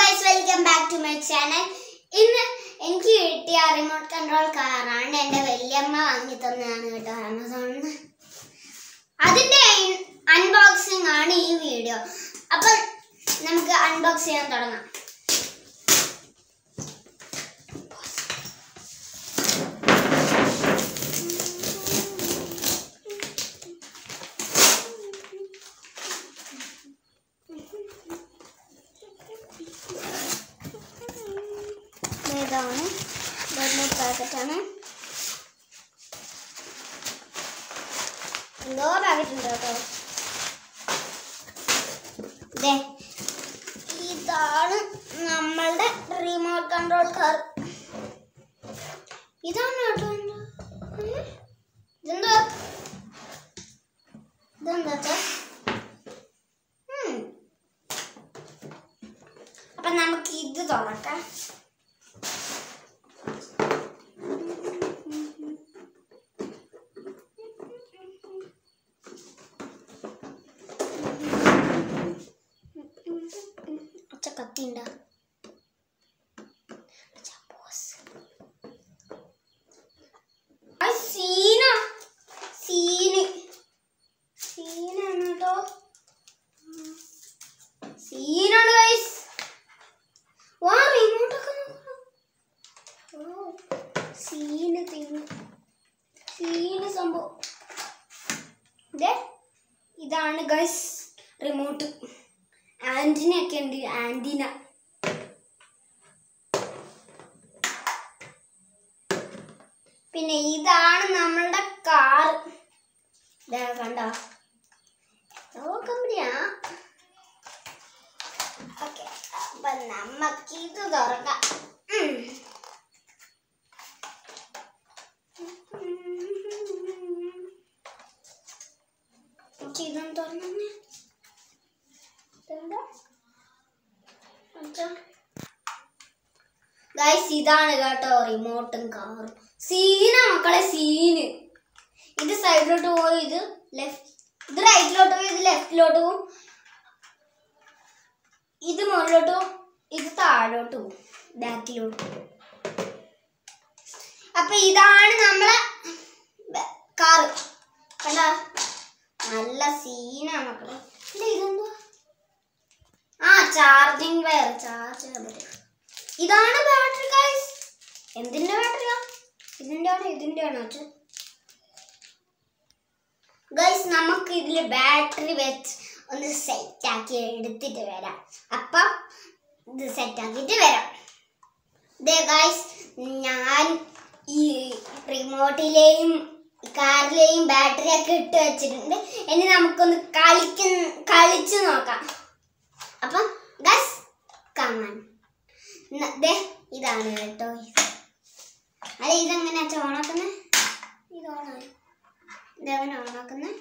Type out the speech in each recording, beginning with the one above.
Guys welcome back to my channel ഇന്ന് എനിക്ക് കിട്ടിയ റിമോട്ട് കൺട്രോൾ കാറാണ് എൻ്റെ വല്യമ്മ വാങ്ങി തന്നതാണ് കേട്ടോ ആമസോണിൽ നിന്ന് അതിൻ്റെ അൺബോക്സിംഗ് ആണ് ഈ വീഡിയോ അപ്പം നമുക്ക് അൺബോക്സ് ചെയ്യാൻ തുടങ്ങാം ഇതാണ് ഇതൊരു പാക്കറ്റാണ് എന്തോ പാക്കറ്റ് ഉണ്ട് കേട്ടോ ദേ, ഇതാണ് നമ്മളുടെ റിമോട്ട് കൺട്രോൾ കാർ ഇതാണ് കേട്ടോ എൻ്റെ. ഉം. ഇതെന്താ ഇതെന്താ വെച്ചാ ഉം. അപ്പൊ നമുക്ക് ഇത് തുറക്കാം ഒച്ച കത്തിണ്ട സീന സീന് സീനാണ് കേട്ടോ സീനാണ് ഗൈസ് വാ റിമോട്ടൊക്കെ സീന് തിന്നു സീന് സംഭവം ദേ, ഇതാണ് ഗൈസ് റിമോട്ട് ആന്റിന ഒക്കെ ഉണ്ട് ആന്റിന പിന്നെ ഇതാണ് നമ്മളുടെ കാർ കണ്ടോ ഏതോ കമ്പനിയാ ഓക്കെ അപ്പൊ നമുക്ക് ഇത് തുറക്കാം ഉം. നമുക്ക് ഇതൊന്ന് തുറന്നെ ഗൈസ് ഇതാണ് കേട്ടോ റിമോട്ടും കാറും സീന മക്കളെ സീന് ഇത് സൈഡിലോട്ട് പോകും ഇത് ലെഫ്റ്റ് ഇത് റൈറ്റിലോട്ട് പോകും ഇത് ലെഫ്റ്റിലോട്ട് പോകും ഇത് മുകളിലോട്ട് പോകും ഇത് താഴോട്ട് പോകും ബാക്കിലോട്ട് അപ്പൊ ഇതാണ് നമ്മളെ കാറ് കണ്ട നല്ല സീനാ മക്കളെ ഇത് ഇതെന്തുവാ ആ ചാർജിങ് വയർ ചാർജ് ചെയ്യാൻ പറ്റും ഇതാണ് ബാറ്ററി ഗൈസ് എന്തിന്റെ ബാറ്ററിയാ ഇതിന്റെ ആണോ ഇതിന്റെ ആണോ ഗൈസ് നമുക്ക് ഇതിൽ ബാറ്ററി വെച്ച് ഒന്ന് സെറ്റ് ആക്കി എടുത്തിട്ട് വരാം അപ്പം ഇത് സെറ്റ് ആക്കിയിട്ട് വരാം ദേ ഗൈസ് ഞാൻ ഈ റിമോട്ടിലെയും കാറിലെയും ബാറ്ററി ഒക്കെ ഇട്ട് വെച്ചിട്ടുണ്ട് ഇനി നമുക്കൊന്ന് കളിക്ക കളിച്ചു നോക്കാം അപ്പം ഗസ് കമാൻ ദേ ഇതാണ് കേട്ടോ അല്ല ഇതെങ്ങനെ ഓണാക്കുന്നത് ഇത് ഓണായി ഇതെങ്ങനെ ഓണാക്കുന്നത്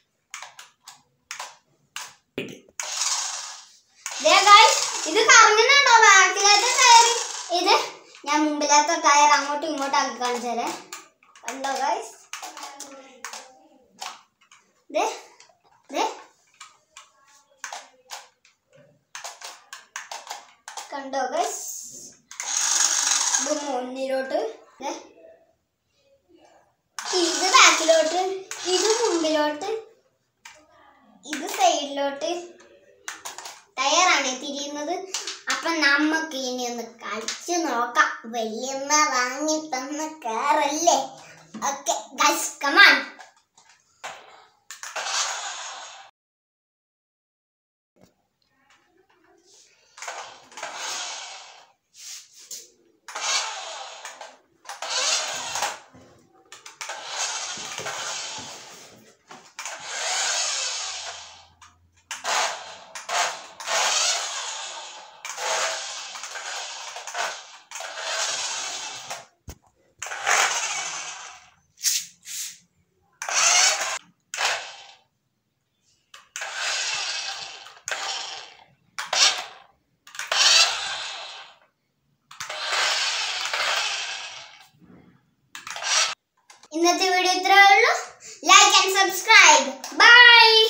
ദേ ഗൈസ് ഇത് കറങ്ങുന്നുണ്ടോ ബാക്കിലത്തെ ടയർ ഇത് ഞാൻ മുമ്പിലത്തെ ടയർ അങ്ങോട്ടും ഇങ്ങോട്ടും ആക്കി കാണിച്ചു തരാം കണ്ടോ ഗൈസ് ദേ ദേ കണ്ടോ ഗൈസ് ഇത് മുന്നിലോട്ട് ദേ. ഇത് ബാക്കിലോട്ട് ഇത് മുമ്പിലോട്ട് ഇത് സൈഡിലോട്ട് ടയറാണ് തിരിയുന്നത് അപ്പൊ നമുക്ക് ഇനി ഒന്ന് കളിച്ചു നോക്കാം വലിയമ്മ വാങ്ങി തന്ന കാറല്ലേ ഓക്കെ ഗൈസ് കമാൻ ഇന്നത്തെ വീഡിയോ ഇത്രയേ ഉള്ളൂ ലൈക്ക് ആൻഡ് സബ്സ്ക്രൈബ് ബൈ